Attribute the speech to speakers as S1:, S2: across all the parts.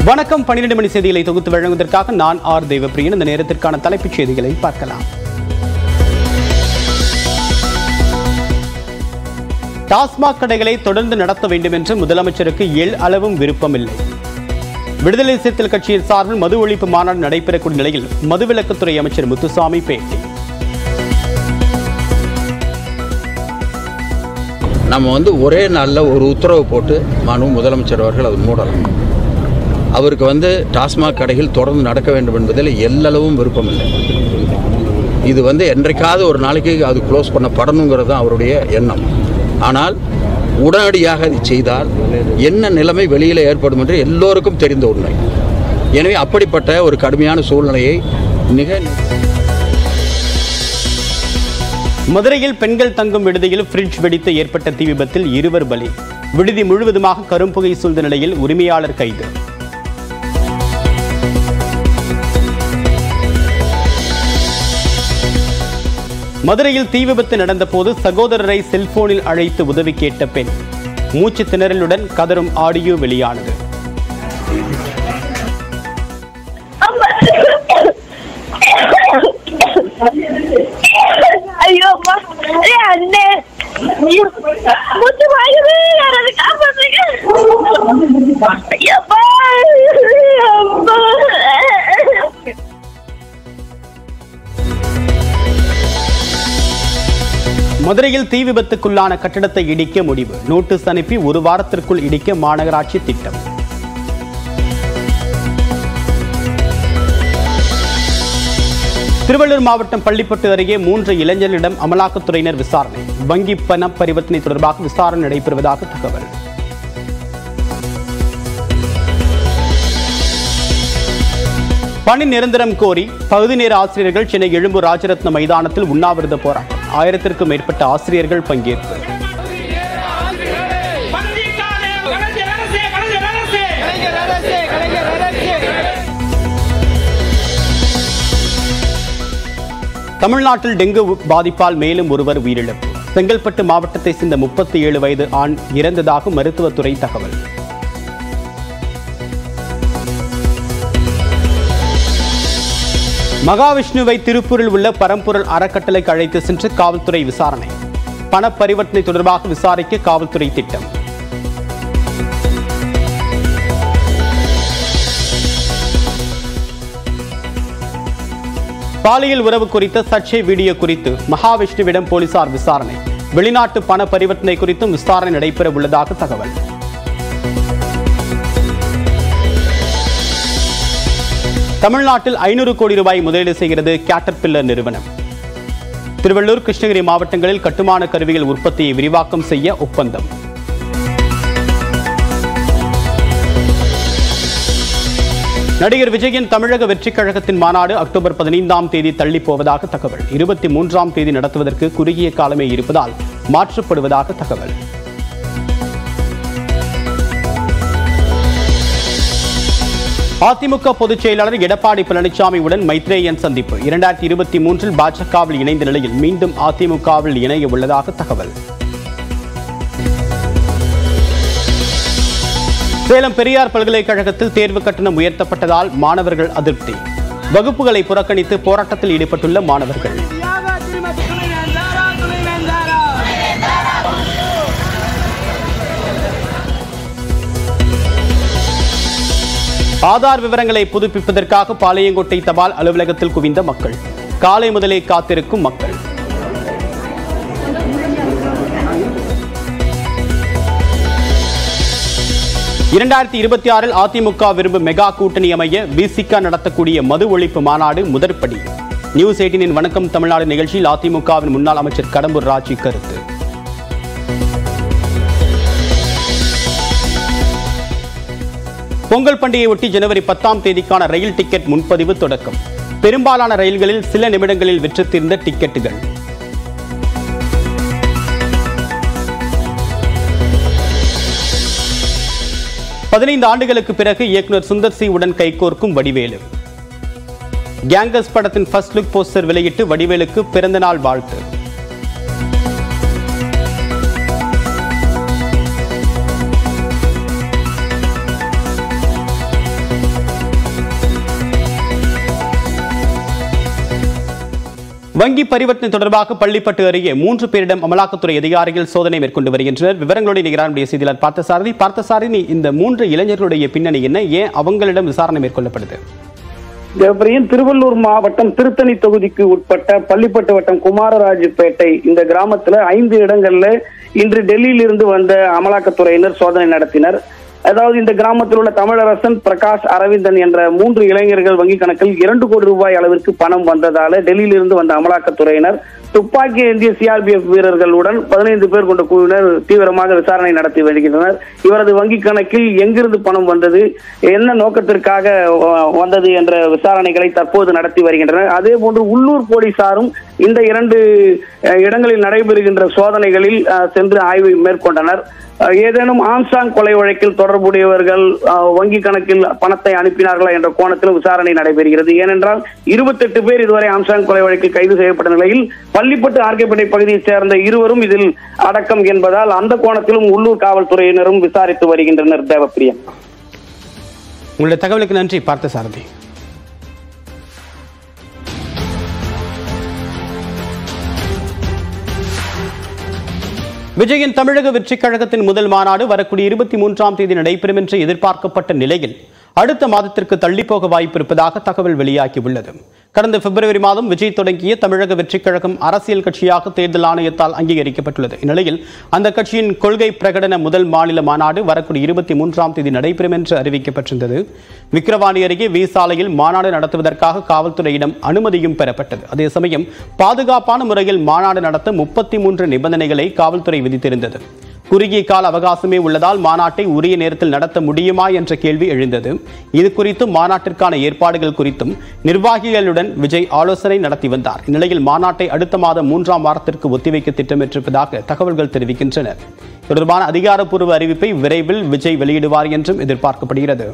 S1: வணக்கம் பன்னிரண்டு மணி செய்திகளை தொகுத்து வழங்குவதற்காக நான் ஆர் தேவப்பிரியன் இந்த நேரத்திற்கான தலைப்புச் செய்திகளை பார்க்கலாம் டாஸ்மாக் கடைகளை தொடர்ந்து நடத்த வேண்டும் என்று முதலமைச்சருக்கு எள் அளவும் விருப்பமில்லை விடுதலை சிறுத்தைகள் கட்சியின் சார்பில் மது ஒழிப்பு மாநாடு நடைபெறக்கூடிய நிலையில் மதுவிலக்குத்துறை அமைச்சர் முத்துசாமி பேட்டி
S2: நம்ம வந்து ஒரே நாளில் ஒரு உத்தரவு போட்டு மனு முதலமைச்சர் அவர்கள் அது மூடலாம் அவருக்கு வந்து டாஸ்மாக் கடைகள் தொடர்ந்து நடக்க வேண்டும் என்பதில் எல்லளவும் விருப்பம் இல்லை இது வந்து என்றைக்காவது ஒரு நாளைக்கு அது க்ளோஸ் பண்ணப்படணுங்கிறது தான் அவருடைய எண்ணம் ஆனால் உடனடியாக அது செய்தால் என்ன நிலைமை வெளியில் ஏற்படும் என்று எல்லோருக்கும் தெரிந்த உண்மை எனவே அப்படிப்பட்ட ஒரு கடுமையான சூழ்நிலையை மிக
S1: மதுரையில் பெண்கள் தங்கும் விடுதியில் ஃப்ரிட்ஜ் வெடித்து ஏற்பட்ட தீ விபத்தில் இருவர் பலி விடுதி முழுவதுமாக கரும்புகை சூழ்ந்த நிலையில் உரிமையாளர் கைது மதுரையில் தீ விபத்து நடந்தபோது சகோதரரை செல்போனில் அழைத்து உதவி கேட்ட பெண் மூச்சு திணறலுடன் கதரும் ஆடியோ வெளியானது
S3: ஐயோ அம்மா ஏ அண்ணே ஐயோ முத்து வாயுது யாராவது காப்பாத்துங்க ஐயப்பா அம்மா
S1: மதுரையில் தீ விபத்துக்குள்ளான கட்டடத்தை இடிக்க முடிவு நோட்டீஸ் அனுப்பி ஒரு வாரத்திற்குள் இடிக்க மாநகராட்சி திட்டம் திருவள்ளூர் மாவட்டம் பள்ளிப்பட்டு அருகே மூன்று இளைஞர்களிடம் அமலாக்கத்துறையினர் விசாரணை வங்கி பண பரிவர்த்தனை தொடர்பாக விசாரணை நடைபெறுவதாக தகவல் பணி நிரந்தரம் கோரி பகுதி நேர ஆசிரியர்கள் சென்னை எழும்பூர் ராஜரத்ன மைதானத்தில் உண்ணாவிரத போராட்டம் ஆயிரத்திற்கும் மேற்பட்ட ஆசிரியர்கள் பங்கேற்பு
S4: பந்திக்காலே கலைஞர் அரசே கலைஞர் அரசே
S1: தமிழ்நாட்டில் டெங்கு பாதிப்பால் மேலும் ஒருவர் உயிரிழப்பு செங்கல்பட்டு மாவட்டத்தை சேர்ந்த முப்பத்தி ஏழு வயது ஆண் இறந்ததாக மருத்துவத்துறை தகவல் மகாவிஷ்ணுவை திருப்பூரில் உள்ள பரம்பொருள் அறக்கட்டளைக்கு அழைத்து சென்று காவல்துறை விசாரணை பண பரிவர்த்தனை தொடர்பாக விசாரிக்க காவல்துறை திட்டம் பாலியல் உறவு குறித்த சர்ச்சை வீடியோ குறித்து மகாவிஷ்ணுவிடம் போலீசார் விசாரணை வெளிநாட்டு பண பரிவர்த்தனை குறித்தும் விசாரணை நடைபெற உள்ளதாக தகவல் தமிழ்நாட்டில் ஐநூறு கோடி ரூபாய் முதலீடு செய்கிறது கேட்டர்பில்லர் நிறுவனம் திருவள்ளூர் கிருஷ்ணகிரி மாவட்டங்களில் கட்டுமான கருவிகள் உற்பத்தியை விரிவாக்கம் செய்ய ஒப்பந்தம் நடிகர் விஜயின் தமிழக வெற்றிக் கழகத்தின் மாநாடு அக்டோபர் பதினைந்தாம் தேதி தள்ளி போவதாக தகவல் இருபத்தி மூன்றாம் தேதி நடத்துவதற்கு குறுகிய காலமே இருப்பதால் மாற்றப்படுவதாக தகவல் அதிமுக பொதுச் செயலாளர் எடப்பாடி பழனிசாமியுடன் மைத்ரேயன் சந்திப்பு இரண்டாயிரத்தி இருபத்தி மூன்றில் பாஜகவில் இணைந்த நிலையில் மீண்டும் அதிமுகவில் இணைய உள்ளதாக தகவல் சேலம் பெரியார் பல்கலைக்கழகத்தில் தேர்வு கட்டணம் உயர்த்தப்பட்டதால் மாணவர்கள் அதிருப்தி வகுப்புகளை புறக்கணித்து போராட்டத்தில் ஈடுபட்டுள்ள மாணவர்கள் ஆதார் விவரங்களை புதுப்பிப்பதற்காக பாளையங்கோட்டை தபால் அலுவலகத்தில் குவிந்த மக்கள் காலை முதலே காத்திருக்கும் மக்கள் இரண்டாயிரத்தி இருபத்தி ஆறில் அதிமுக விரும்பும் மெகா கூட்டணி அமைய விசிக நடத்தக்கூடிய மது ஒழிப்பு மாநாடு முதற்படி நியூஸ் எயிட்டீனின் வணக்கம் தமிழ்நாடு நிகழ்ச்சியில் அதிமுகவின் முன்னாள் அமைச்சர் கடம்பூர் ராஜி கருத்து பொங்கல் பண்டிகையை ஒட்டி ஜனவரி பத்தாம் தேதிக்கான ரயில் டிக்கெட் முன்பதிவு தொடக்கம் பெரும்பாலான ரயில்களில் சில நிமிடங்களில் விற்று தீர்ந்த டிக்கெட்டுகள் பதினைந்து ஆண்டுகளுக்கு பிறகு இயக்குனர் சுந்தர் சி உடன் கைகோர்க்கும் வடிவேலு கேங்கஸ் படத்தின் ஃபர்ஸ்ட் லுக் போஸ்டர் வெளியிட்டு வடிவேலுக்கு பிறந்தநாள் வாழ்த்து வங்கி பரிவர்த்தனை தொடர்பாக பள்ளிப்பட்டு அருகே மூன்று பேரிடம் அமலாக்கத்துறை அதிகாரிகள் சோதனை மேற்கொண்டு வருகின்றனர் விவரங்களோடு நிகரானுடைய செய்தியாளர் பார்த்தசாரதி பார்த்தசாரதி இந்த மூன்று இளைஞர்களுடைய பின்னணி என்ன ஏன் அவங்களிடம் விசாரணை மேற்கொள்ளப்படுது
S5: ஜெயபிரியன் திருவள்ளூர் மாவட்டம் திருத்தணி தொகுதிக்கு உட்பட்ட பள்ளிப்பட்டு வட்டம் குமாரராஜுப்பேட்டை இந்த கிராமத்துல ஐந்து இடங்கள்ல இன்று டெல்லியில் இருந்து வந்த அமலாக்கத்துறையினர் சோதனை நடத்தினர் அதாவது இந்த கிராமத்தில் உள்ள தமிழரசன் பிரகாஷ் அரவிந்தன் என்ற மூன்று இளைஞர்கள் வங்கி கணக்கில் இரண்டு கோடி ரூபாய் அளவிற்கு பணம் வந்ததால டெல்லியில் இருந்து வந்த அமலாக்கத்துறையினர் துப்பாக்கி ஏந்திய சிஆர்பிஎஃப் வீரர்களுடன் பதினைந்து பேர் கொண்ட குழுவினர் தீவிரமாக விசாரணை நடத்தி வருகின்றனர் இவரது வங்கி கணக்கில் எங்கிருந்து பணம் வந்தது என்ன நோக்கத்திற்காக அஹ், வந்தது என்ற விசாரணைகளை தற்போது நடத்தி வருகின்றனர் அதே போன்று உள்ளூர் போலீசாரும் இந்த இரண்டு அஹ், இடங்களில் நடைபெறுகின்ற சோதனைகளில் அஹ், சென்று ஆய்வு மேற்கொண்டனர் அஹ், ஏதேனும் ஆம்சாங் கொலை வழக்கில் தொடர்புடையவர்கள் அஹ், வங்கி கணக்கில் பணத்தை அனுப்பினார்களா என்ற கோணத்திலும் விசாரணை நடைபெறுகிறது ஏனென்றால் இருபத்தெட்டு பேர் இதுவரை ஆம்சாங் கொலை வழக்கில் கைது செய்யப்பட்ட நிலையில் பள்ளிப்பட்டு ஆர்கேப்பேட்டை பகுதியைச் சேர்ந்த இருவரும் இதில் அடக்கம் என்பதால் அந்த கோணத்திலும் உள்ளூர் காவல்துறையினரும் விசாரித்து வருகின்றனர் தேவப்பிரியன்
S1: உங்களுடைய தகவலுக்கு நன்றி பார்த்தசாரதி விஜயின் தமிழக வெற்றிக் கழகத்தின் முதல் மாநாடு வரக்கூடிய இருபத்தி மூன்றாம் தேதி நடைபெறும் என்று எதிர்பார்க்கப்பட்ட நிலையில் அடுத்த மாதத்திற்கு தள்ளிப்போக வாய்ப்பு இருப்பதாக தகவல் வெளியாகியுள்ளது கடந்த பிப்ரவரி மாதம் விஜய் தொடங்கிய தமிழக வெற்றிக் கழகம் அரசியல் கட்சியாக தேர்தல் ஆணையத்தால் அங்கீகரிக்கப்பட்டுள்ளது இந்நிலையில் அந்த கட்சியின் கொள்கை பிரகடன முதல் மாநில மாநாடு வரக்கூடிய இருபத்தி மூன்றாம் தேதி நடைபெறும் என்று அறிவிக்கப்பட்டிருந்தது விக்கிரவாணி அருகே வி சாலையில் மாநாடு நடத்துவதற்காக காவல்துறையிடம் அனுமதியும் பெறப்பட்டது அதே சமயம் பாதுகாப்பான முறையில் மாநாடு நடத்த முப்பத்தி மூன்று நிபந்தனைகளை காவல்துறை விதித்திருந்தது குறுகிய கால அவகாசமே உள்ளதால் மாநாட்டை உரிய நேரத்தில் நடத்த முடியுமா என்ற கேள்வி எழுந்தது இது குறித்தும் மாநாட்டிற்கான ஏற்பாடுகள் குறித்தும் நிர்வாகிகளுடன் விஜய் ஆலோசனை நடத்தி வந்தார் இந்நிலையில் மாநாட்டை அடுத்த மாதம் மூன்றாம் வாரத்திற்கு ஒத்திவைக்க திட்டமிட்டிருப்பதாக தகவல்கள் தெரிவிக்கின்றன தொடர்பான அதிகாரப்பூர்வ அறிவிப்பை விரைவில் விஜய் வெளியிடுவார் என்றும் எதிர்பார்க்கப்படுகிறது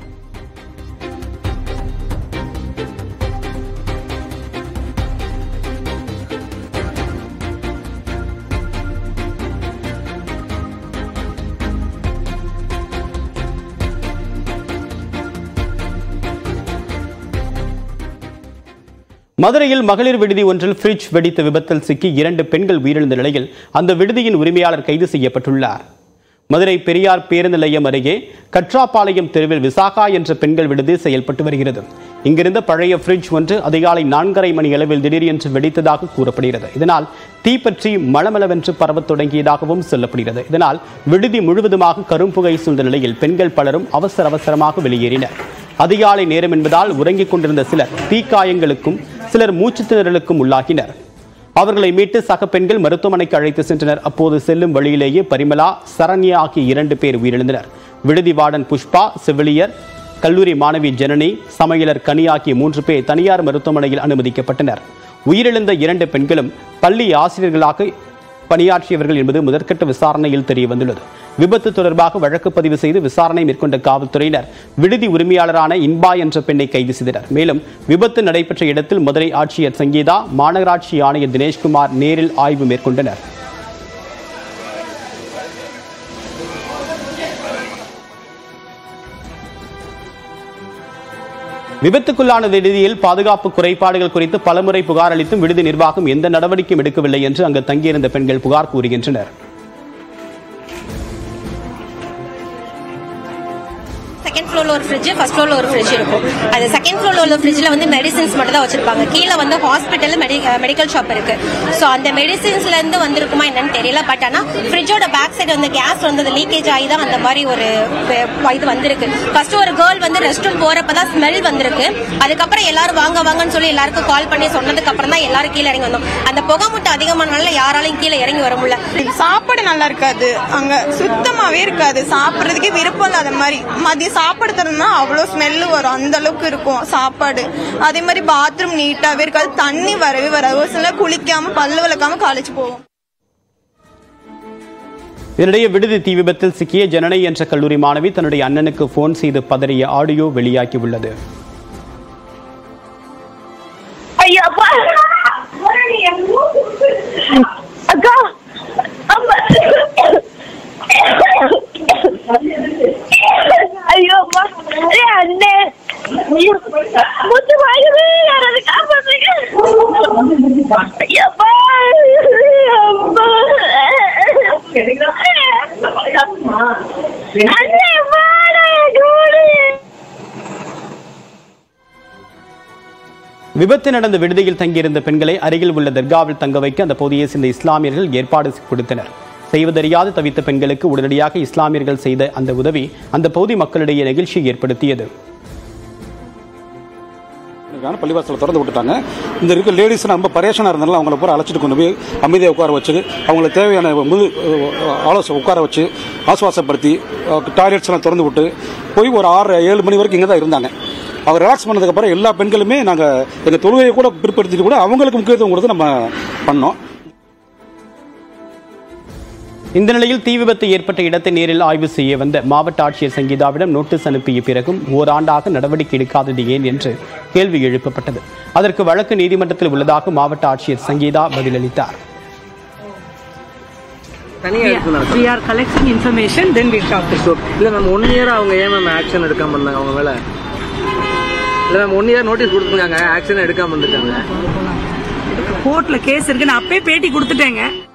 S1: மதுரையில் மகளிர் விடுதி ஒன்றில் ஃப்ரிட்ஜ் வெடித்த விபத்தில் சிக்கி இரண்டு பெண்கள் உயிரிழந்த நிலையில் அந்த விடுதியின் உரிமையாளர் கைது செய்யப்பட்டுள்ளார் மதுரை பெரியார் பேருந்து நிலையம் அருகே கற்றாப்பாளையம் தெருவில் விசாகா என்ற பெண்கள் விடுதி செயல்பட்டு வருகிறது இங்கிருந்த பழைய ஃப்ரிட்ஜ் ஒன்று அதிகாலை நான்கரை மணி அளவில் திடீரென்று வெடித்ததாக கூறப்படுகிறது இதனால் தீப்பற்றி மளமளவென்று பரவத் தொடங்கியதாகவும் சொல்லப்படுகிறது இதனால் விடுதி முழுவதுமாக கரும்புகை சூழ்ந்த நிலையில் பெண்கள் பலரும் அவசர அவசரமாக வெளியேறினர் அதிகாலை நேரம் என்பதால் உறங்கிக் கொண்டிருந்த சிலர் தீக்காயங்களுக்கும் சிலர் மூச்சுத் திணறலுக்கும் உள்ளாகினர் அவர்களை மீட்டு சக பெண்கள் மருத்துவமனைக்கு அழைத்து சென்றனர் அப்போது செல்லும் வழியிலேயே பரிமலா சரண்யா ஆகிய இரண்டு பேர் உயிரிழந்தனர் விடுதி வார்டன் புஷ்பா செவிலியர் கல்லூரி மாணவி ஜனனி சமையலர் கனி ஆகிய மூன்று பேர் தனியார் மருத்துவமனையில் அனுமதிக்கப்பட்டனர் உயிரிழந்த இரண்டு பெண்களும் பள்ளி ஆசிரியர்களாக பணியாற்றியவர்கள் என்பது முதற்கட்ட விசாரணையில் தெரிய வந்துள்ளது விபத்து தொடர்பாக வழக்கு பதிவு செய்து விசாரணை மேற்கொண்ட காவல்துறையினர் விடுதி உரிமையாளரான இன்பா என்ற பெண்ணை கைது செய்தனர் மேலும் விபத்து நடைபெற்ற இடத்தில் மதுரை ஆட்சியர் சங்கீதா மாநகராட்சி ஆணையர் தினேஷ்குமார் நேரில் ஆய்வு மேற்கொண்டனர் விபத்துக்குள்ளான விடுதியில் பாதுகாப்பு குறைபாடுகள் குறித்து பலமுறை புகார் அளித்தும் விடுதி நிர்வாகம் எந்த நடவடிக்கையும் எடுக்கவில்லை என்று அங்கு தங்கியிருந்த பெண்கள் புகார் கூறுகின்றனர்
S6: செகண்ட் ஃப்ளோர்ல ஒரு ஃப்ரிட்ஜ் ஃபர்ஸ்ட் ஃப்ளோர்ல ஒரு ஃப்ரிட்ஜ் இருக்கும் அது செகண்ட் ஃப்ளோர்ல உள்ள ஃப்ரிட்ஜ்ல வந்து மெடிசின்ஸ் மட்டும் தான் வச்சிருப்பாங்க கீழே வந்து ஹாஸ்பிட்டல் மெடிக்கல் ஷாப் இருக்கு ஸோ அந்த மெடிசின்ஸ்ல இருந்து வந்திருக்குமா என்னன்னு தெரியல பட் ஆனா ஃப்ரிட்ஜோட பேக் சைடு வந்து கேஸ் வந்து லீக்கேஜ் ஆகி தான் அந்த மாதிரி ஒரு வே- இது வந்திருக்கு ஃபர்ஸ்ட் ஒரு கேர்ள் வந்து ரெஸ்ட் ரூம் போறப்ப தான் ஸ்மெல் வந்திருக்கு அதுக்கப்புறம் எல்லாரும் வாங்க வாங்கன்னு சொல்லி எல்லாருக்கும் கால் பண்ணி சொன்னதுக்கு அப்புறம் தான் எல்லாரும் கீழே இறங்கி வந்தோம் அந்த புகை மூட்டை அதிகமானால யாராலையும் கீழே இறங்கி வர முடியல
S7: சாப்பாடு நல்லா இருக்காது அங்க சுத்தமாவே இருக்காது சாப்பிடுறதுக்கே விருப்பம் இல்லாத மாதிரி மதியம் சாப்பாடு தரணும்னா அவ்வளோ ஸ்மெல்லு வரும் அந்த அளவுக்கு இருக்கும் சாப்பாடு அதே மாதிரி பாத்ரூம் நீட்டாவே இருக்காது தண்ணி வரவே வராது ஒரு சில குளிக்காம பல்லு விளக்காம காலேஜ் போவோம்
S1: இதனிடையே விடுதி தீ விபத்தில் சிக்கிய ஜனனை என்ற கல்லூரி மாணவி தன்னுடைய அண்ணனுக்கு போன் செய்து பதறிய ஆடியோ வெளியாகியுள்ளது
S3: ஐயோ அப்பா அக்கா அம்மா ஐயோ அப்பா ஏ அண்ணே முத்து வாங்குது யாராவது காப்பாத்துங்க எப்பா அப்பா அண்ணே வாடா கூடு
S1: விபத்து நடந்த விடுதியில் தங்கியிருந்த பெண்களை அருகில் உள்ள தர்காவில் தங்க வைக்க அந்த பகுதியை சேர்ந்த இஸ்லாமியர்கள் ஏற்பாடு கொடுத்தனர் செய்வதறியாது தவித்த பெண்களுக்கு உடனடியாக இஸ்லாமியர்கள் செய்த அந்த உதவி அந்த பகுதி மக்களிடையே நெகிழ்ச்சியை ஏற்படுத்தியது
S8: இருக்காங்க பள்ளிவாசலை திறந்து விட்டுட்டாங்க இந்த இருக்க லேடிஸ் ரொம்ப பரேஷனாக இருந்தாலும் அவங்கள பூரா அழைச்சிட்டு கொண்டு போய் அமைதியாக உட்கார வச்சு அவங்களுக்கு தேவையான முது ஆலோசனை உட்கார வச்சு ஆசுவாசப்படுத்தி டாய்லெட்ஸ் எல்லாம் திறந்து விட்டு போய் ஒரு ஆறு ஏழு மணி வரைக்கும் இங்கே தான் இருந்தாங்க அவர் ரிலாக்ஸ் பண்ணதுக்கப்புறம் எல்லா பெண்களுமே நாங்கள் எங்கள் தொழுகையை கூட பிற்படுத்திட்டு கூட அவங்களுக்கு முக்கியத்துவம் கொடுத்து நம்ம பண்ணோம்
S1: இந்த நிலையில் தீ விபத்து ஏற்பட்ட இடத்தை நேரில் ஆய்வு செய்ய வந்த மாவட்ட ஆட்சியர் சங்கீதாவிடம் நோட்டீஸ் அனுப்பிய பிறகும் ஓராண்டாக நடவடிக்கை எடுக்காதது ஏன் என்று கேள்வி எழுப்பப்பட்டது அதற்கு வழக்கு நீதிமன்றத்தில் உள்ளதாக மாவட்ட ஆட்சியர் சங்கீதா பதிலளித்தார்
S9: we are collecting information then we'll talk to you.
S10: இல்ல மேம் ஒன் இயர் அவங்க ஏன் மேம் ஆக்ஷன் எடுக்காம இருந்தாங்க அவங்க மேல இல்ல மேம் ஒன் இயர் நோட்டீஸ் கொடுத்துருக்காங்க ஆக்ஷன் எடுக்காம இருந்திருக்காங்க
S9: கோர்ட்ல கேஸ் இருக்கு நான் அப்பயே பேட்டி கொடுத்துட்டேங்க